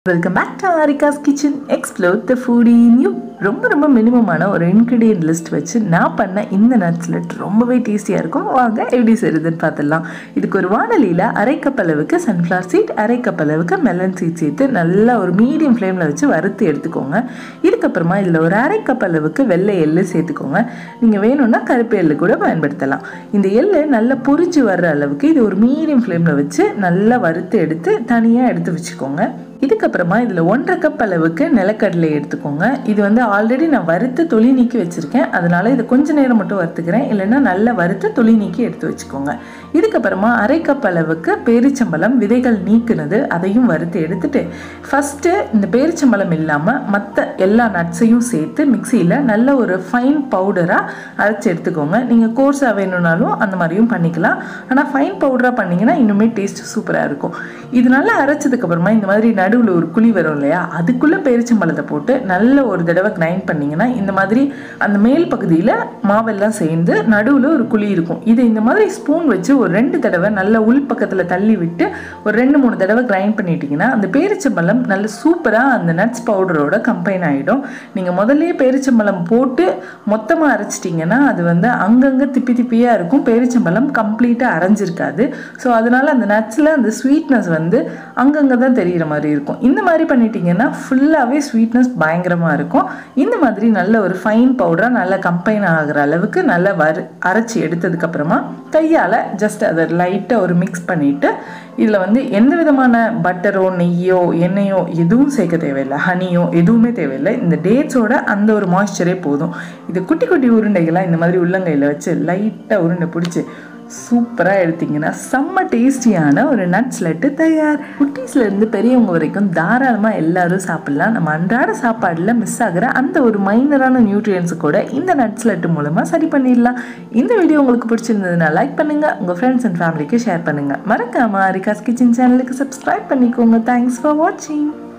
welcome back to ஆரிகாஸ் kitchen explore the foodie new ரொம்ப ரொம்ப மினிமமான ஒரு இன்க்ரீடியன்ட் லிஸ்ட் வச்சு நான் பண்ண இந்த நட்ஸ்லெட் ரொம்பவே டேஸ்டியாக இருக்கும் வாங்க எப்படி செய்யுதுன்னு பார்த்துடலாம் இதுக்கு ஒரு வானலியில் அரை கப் அளவுக்கு சன்ஃப்ளவர் சீட் அரை கப் அளவுக்கு மெலன் சீட் சேர்த்து நல்லா ஒரு மீடியம் ஃப்ளேமில் வச்சு வறுத்து எடுத்துக்கோங்க இதுக்கப்புறமா இதில் ஒரு அரை கப் அளவுக்கு வெள்ளை எள்ளு சேர்த்துக்கோங்க நீங்கள் வேணும்னா கருப்பு எள்ளு கூட பயன்படுத்தலாம் இந்த எள்ளு நல்லா பொரிஞ்சு வர்ற அளவுக்கு இது ஒரு மீடியம் ஃப்ளேமில் வச்சு நல்லா வறுத்து எடுத்து தனியாக எடுத்து வச்சுக்கோங்க இதுக்கப்புறமா இதில் ஒன்றரை கப் அளவுக்கு நிலக்கடலை எடுத்துக்கோங்க இது வந்து ஆல்ரெடி நான் வறுத்து தொளி நீக்கி வச்சுருக்கேன் அதனால் இதை கொஞ்ச நேரம் மட்டும் வறுத்துக்கிறேன் இல்லைன்னா நல்லா வறுத்து தொளி நீக்கி எடுத்து வச்சுக்கோங்க இதுக்கப்புறமா அரை கப் அளவுக்கு பேரிச்சம்பழம் விதைகள் நீக்குனது அதையும் வறுத்து எடுத்துட்டு ஃபஸ்ட்டு இந்த பேரிச்சம்பழம் இல்லாமல் மற்ற எல்லா நட்ஸையும் சேர்த்து மிக்சியில் நல்ல ஒரு ஃபைன் பவுடராக அரைச்சி எடுத்துக்கோங்க நீங்கள் கோர்ஸாக வேணும்னாலும் அந்த மாதிரியும் பண்ணிக்கலாம் ஆனால் ஃபைன் பவுடராக பண்ணிங்கன்னா இன்னுமே டேஸ்ட் சூப்பராக இருக்கும் இது நல்லா அரைச்சதுக்கப்புறமா இந்த மாதிரி நடுவில் ஒரு குழி வரும் இல்லையா அதுக்குள்ளே பேரிச்சம்பழத்தை போட்டு நல்ல ஒரு தடவை கிரைண்ட் பண்ணிங்கன்னா இந்த மாதிரி அந்த மேல் பகுதியில் மாவெல்லாம் சேர்ந்து நடுவில் ஒரு குழி இருக்கும் இதை இந்த மாதிரி ஸ்பூன் வச்சு ஒரு ரெண்டு தடவை நல்ல உள் பக்கத்தில் தள்ளி விட்டு ஒரு ரெண்டு மூணு தடவை கிரைண்ட் பண்ணிட்டீங்கன்னா அந்த பேரிச்சம்பழம் நல்ல சூப்பராக அந்த நட்ஸ் பவுடரோட கம்பைன் ஆகிடும் நீங்கள் முதல்லயே பேரிச்சம்பழம் போட்டு மொத்தமாக அரைச்சிட்டிங்கன்னா அது வந்து அங்கங்கே திப்பி திப்பியாக இருக்கும் பேரிச்சம்பழம் கம்ப்ளீட்டாக அரைஞ்சிருக்காது ஸோ அதனால் அந்த நட்ஸில் அந்த ஸ்வீட்னஸ் வந்து அங்கங்கே தான் தெரிகிற மாதிரி இருக்கும் இந்த மாதிரி பண்ணிட்டீங்கன்னா ஃபுல்லாகவே ஸ்வீட்னஸ் பயங்கரமாக இருக்கும் இந்த மாதிரி நல்ல ஒரு ஃபைன் பவுடராக நல்லா கம்பைன் ஆகிற அளவுக்கு நல்லா வறு அரைச்சி எடுத்ததுக்கப்புறமா கையால் ஜஸ்ட் அதை லைட்டாக ஒரு மிக்ஸ் பண்ணிவிட்டு இதில் வந்து எந்த விதமான பட்டரோ நெய்யோ எண்ணெயோ எதுவும் சேர்க்க தேவையில்லை ஹனியோ எதுவுமே தேவையில்லை இந்த டேட்ஸோட அந்த ஒரு மாய்ஸ்சரே போதும் இது குட்டி குட்டி உருண்டைகளாக இந்த மாதிரி உள்ளங்கையில் வச்சு லைட்டாக உருண்டை பிடிச்சி சூப்பராக எடுத்தீங்கன்னா செம்ம டேஸ்டியான ஒரு நட்ஸ் லட்டு தயார் குட்டீஸ்லேருந்து பெரியவங்க வரைக்கும் தாராளமாக எல்லாரும் சாப்பிட்லாம் நம்ம அன்றாட சாப்பாடில் மிஸ் ஆகிற அந்த ஒரு மைனரான நியூட்ரியன்ஸு கூட இந்த நட்ஸ் லட்டு மூலமாக சரி பண்ணிடலாம் இந்த வீடியோ உங்களுக்கு பிடிச்சிருந்ததுன்னா லைக் பண்ணுங்கள் உங்கள் ஃப்ரெண்ட்ஸ் அண்ட் ஃபேமிலிக்கு ஷேர் பண்ணுங்கள் மறக்காமல் ரிகாஸ் கிச்சன் சேனலுக்கு சப்ஸ்கிரைப் பண்ணிக்கோங்க தேங்க்ஸ் ஃபார் வாட்சிங்